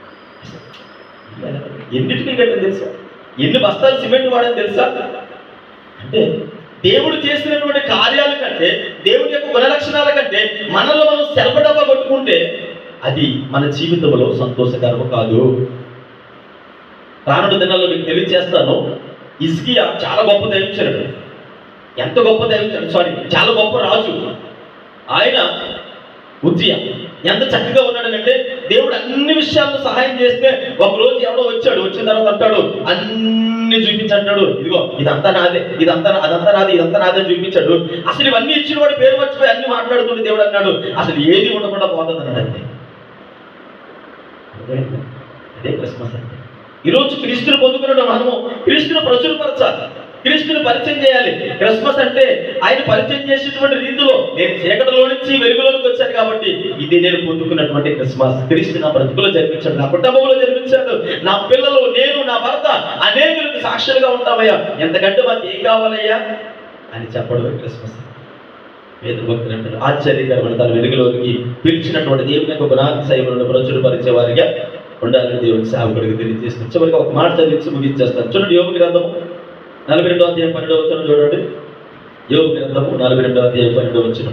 ఇల్లు ఎలా కట్టాలో? ఎన్నిటికీ కట్టని తెలుసా ఎన్ని బస్తాలు సిమెంట్ వాడని తెలుసా అంటే దేవుడు చేసినటువంటి కార్యాల కంటే దేవుడి యొక్క గుణ లక్షణాల కంటే మనలో మనం సెల్ఫ్ డబ్బా కొట్టుకుంటే అది మన జీవితంలో సంతోషకరము కాదు రానుడు దినాల్లో మీకు తెలియజేస్తాను ఇస్కియా చాలా గొప్ప దైవచరుడు ఎంత గొప్ప దైవచరుడు సారీ చాలా గొప్ప రాజు ఆయన ఉజ్జియా ఎంత చక్కగా ఉన్నాడనంటే దేవుడు అన్ని విషయాల్లో సహాయం చేస్తే ఒక రోజు ఎవడో వచ్చాడు వచ్చిన తర్వాత అంటాడు అన్ని చూపించంటాడు ఇదిగో ఇదంతా నాదే ఇదంతా నా- అదంతా నాది ఇదంతా నాదే అని చూపించాడు అసలు ఇవన్నీ ఇచ్చిన వాడు పేరు మర్చిపోయి అన్ని మాట్లాడుతుంటే దేవుడు అన్నాడు అసలు ఏది ఉండకుండా పోతుంది అన్నాడు అంతే అర్థమైందా? అదే క్రిస్మస్ అంటే ఈరోజు క్రీస్తుని పొందుకున్న మనము క్రీస్తుని ప్రచురపరచాలి క్రీస్తుని పరిచయం చేయాలి క్రిస్మస్ అంటే ఆయన పరిచయం చేసేటువంటి రీతిలో నేను చీకటిలో నుంచి వెలుగులోకి వచ్చాను కాబట్టి ఇది నేను పొందుకున్నటువంటి క్రిస్మస్ క్రీస్తు నా బ్రతుకులో జరిపించాడు నా కుటుంబంలో జరిపించాడు నా పిల్లలు నేను నా భర్త అనేకులకు సాక్షులుగా ఉంటామయ్యా ఎంతకంటే మాకు ఏం కావాలయ్యా అని చెప్పడం క్రిస్మస్ పేద భక్తులు అంటారు ఆశ్చర్యకరమైన తన వెలుగులోకి పిలిచినటువంటి దేవుని యొక్క గుణాతి సైవులను ప్రచుర పరిచే వారిగా ఉండాలని దేవుని సేవకుడికి తెలియజేస్తుంది చివరికి ఒక మాట చదివించి ముగించేస్తాను చూడండి యోగ గ్రంథము నలభై రెండో అధ్యాయం పన్నెండవ వచ్చిన చూడండి యోగ గ్రంథము నలభై రెండో అధ్యాయం పన్నెండవ వచ్చిన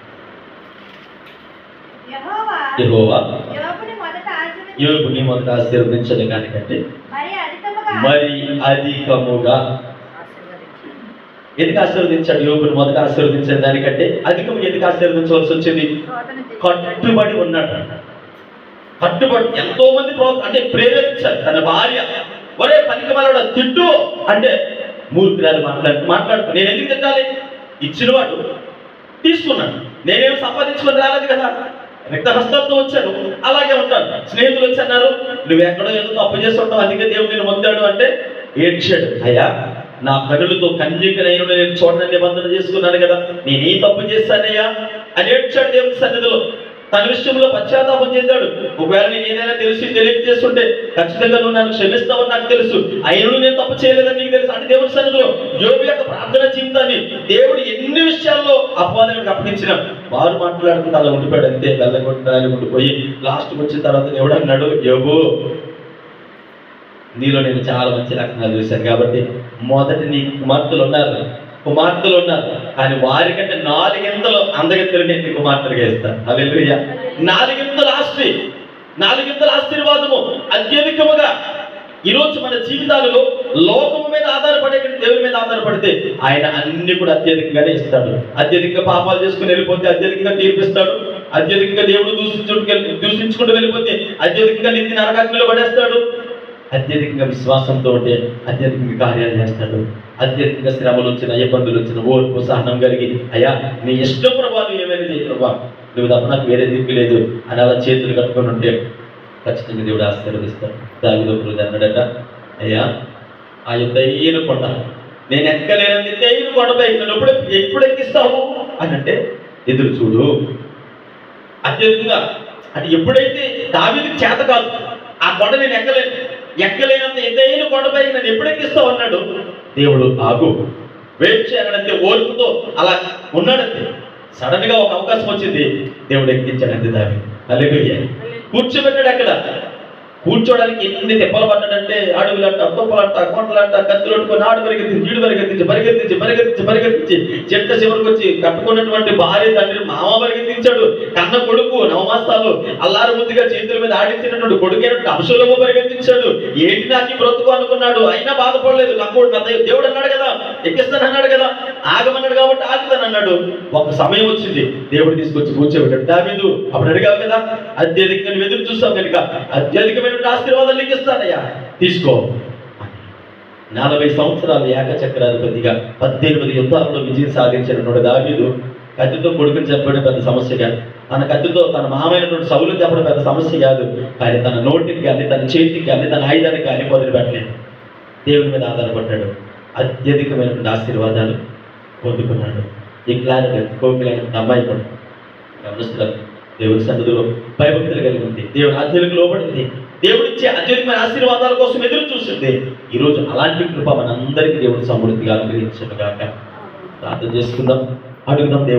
యెహోవా యెహోవా యోబుని మొదట ఆశీర్వదించి యోగుని మొదట ఆశీర్వదించని కానికంటే మరి అధికముగా మరి అధికముగా ఆశీర్వదించు. ఎందుకు ఆశీర్వదించాడు యోగుని మొదట ఆశీర్వదించే దానికంటే అధికం ఎందుకు ఆశీర్వదించవలసి వచ్చింది శోధన చేసి కట్టుబడి ఉన్నాడు కట్టుబడి ఎంతో మంది ప్రో- అంటే ప్రేరేపించారు తన భార్య ఒరే పనికి మనోడ తిట్టు అంటే మూర్ఖురాలు మాట్లాడు మాట్లాడు నేను ఎందుకు తిట్టాలి ఇచ్చినవాడు తీసుకున్నాడు నేనేం సంపాదించుకొని రాలేదు కదా రక్తహస్తాలతో వచ్చాను అలాగే ఉంటాను స్నేహితులు వచ్చి అన్నారు నువ్వు ఎక్కడో ఏదో తప్పు చేసి ఉంటావు అందుకే దేవుడు నేను మొత్తాడు అంటే ఏడ్చాడు అయ్యా నా కనులతో కన్యకనైన నేను చూడని నిబంధన చేసుకున్నాను కదా నేనేం తప్పు చేశానయ్యా అని ఏడ్చాడు దేవుని సన్నిధిలో తన విషయంలో పశ్చాత్తాపం చెందాడు ఒకవేళ నేను ఏదైనా తెలిసి తెలియక చేస్తుంటే ఖచ్చితంగా నువ్వు నన్ను క్షమిస్తావని నాకు తెలుసు అయినను నేను తప్పు చేయలేదని నీకు తెలుసు అంటే దేవుని సన్నిధిలో యోగు యొక్క ప్రార్థన జీవితాన్ని దేవుడు ఎన్ని విషయాల్లో అపవాదానికి అప్పగించిన వారు మాట్లాడుకుంటూ అలా ఉండిపోయాడు అంతే వెళ్ళగొట్టాలి ఉండిపోయి లాస్ట్కి వచ్చిన తర్వాత దేవుడు అన్నాడు యోగు నీలో నేను చాలా మంచి లక్షణాలు చూశాను కాబట్టి మొదటి నీ కుమార్తెలు ఉన్నారు కుమార్తెలు ఉన్నారు కానీ వారికంటే నాలుగింతలు అందగత్తెలు నేను నీ కుమార్తెలుగా ఇస్తాను అలెలుయ్య నాలుగింతల ఆస్తి నాలుగింతల ఆశీర్వాదము అత్యధికముగా ఈరోజు మన జీవితాలలో లోకము మీద ఆధారపడే కంటే దేవుని మీద ఆధారపడితే ఆయన అన్ని కూడా అత్యధికంగానే ఇస్తాడు అత్యధికంగా పాపాలు చేసుకుని వెళ్ళిపోతే అత్యధికంగా తీర్పిస్తాడు అత్యధికంగా దేవుడు దూషించుకుంటూ దూషించుకుంటూ వెళ్ళిపోతే అత్యధికంగా నిత్య నరకాగ్నిలో పడేస్తాడు అత్యధికంగా విశ్వాసంతో ఉంటే అత్యధికంగా కార్యాలు చేస్తాడు అత్యధికంగా శ్రమలు వచ్చిన ఇబ్బందులు వచ్చిన ఓర్పు సహనం కలిగి అయ్యా నీ ఇష్టం ప్రభా నువ్వు ఏమైనా చేయి ప్రభా నువ్వు తప్ప నాకు వేరే దిక్కు లేదు అని అలా చేతులు కట్టుకొని ఉంటే ఖచ్చితంగా దేవుడు ఆశీర్వదిస్తాడు దావిదోపులు అన్నాడట అయ్యా ఆ ఎత్తైన కొండ నేను ఎక్కలేనంది ఎత్తైన కొండపై నన్ను ఎప్పుడు ఎప్పుడు ఎక్కిస్తావు అని అంటే ఎదురు చూడు అత్యధికంగా అంటే ఎప్పుడైతే దావీదుకి చేత కాదు ఆ కొండ నేను ఎక్కలేను ఎక్కలేనంత ఎత్తైన కొండపై నన్ను ఎప్పుడు ఎక్కిస్తావు అన్నాడు దేవుడు ఆగు వెయిట్ చేయాలంటే ఓర్పుతో అలా ఉన్నాడంతే సడన్ గా ఒక అవకాశం వచ్చింది దేవుడు ఎక్కించాడంతే దావి అలాగే కూర్చోబెట్టాడు అక్కడ కూర్చోడానికి ఎన్ని తిప్పలు పడ్డాడంటే అడుగులంట తుప్పలంట కొండలంట కత్తులు పట్టుకొని ఆడు పరిగెత్తించి ఈడు పరిగెత్తించి పరిగెత్తించి పరిగెత్తించి పరిగెత్తించి చెట్ట చివరికి వచ్చి కట్టుకున్నటువంటి భార్య తండ్రి మామ పరిగెత్తించాడు కన్న కొడుకు నవమాసాలు అల్లారు ముద్దుగా చేతుల మీద ఆడించినటువంటి కొడుకైనటువంటి అంశులము పరిగెత్తించాడు ఏంటి నాకు ఈ బ్రతుకు అనుకున్నాడు అయినా బాధపడలేదు నాకు నా దై- దేవుడు అన్నాడు కదా ఎక్కిస్తాను అన్నాడు కదా ఆగమన్నాడు కాబట్టి ఆగుతాను అన్నాడు ఒక సమయం వచ్చింది దేవుడు తీసుకొచ్చి కూర్చోబెట్టాడు దావీదు అప్పుడు అడిగావు కదా అత్యధికంగా నువ్వు ఎదురు చూస్తావు కనుక అత్యధికమైనటువంటి ఆశీర్వాదాలు నీకు ఇస్తానయ్యా తీసుకో నలభై సంవత్సరాలు ఏకచక్రాధిపతిగా పద్దెనిమిది యుద్ధాలలో విజయం సాధించినటువంటి దావీదు కత్తితో కొడుకుని చెప్పడం పెద్ద సమస్య కాదు తన కత్తితో తన మామైనటువంటి సౌలు చెప్పడం పెద్ద సమస్య కాదు కానీ తన నోటికి కానీ తన చేతికి కానీ తన ఆయుధానికి కానీ వదిలిపెట్టలేదు దేవుని మీద ఆధారపడ్డాడు అత్యధికమైనటువంటి ఆశీర్వాదాలు పొందుకున్నాడు ఇట్లాంటి కోకిలైన అమ్మాయి కూడా గమనిస్తున్నారు దేవుని సన్నిధిలో భయభక్తులు కలిగి ఉంది దేవుని ఆధ్యాత్మిక లోబడింది దేవుడిచ్చే అత్యధికమైన ఆశీర్వాదాల కోసం ఎదురు చూస్తుంది ఈరోజు అలాంటి కృప మనందరికీ దేవుడు సమృద్ధిగా అనుగ్రహించను గాక ప్రార్థన చేసుకుందాం అడుగుదాం దేవుడు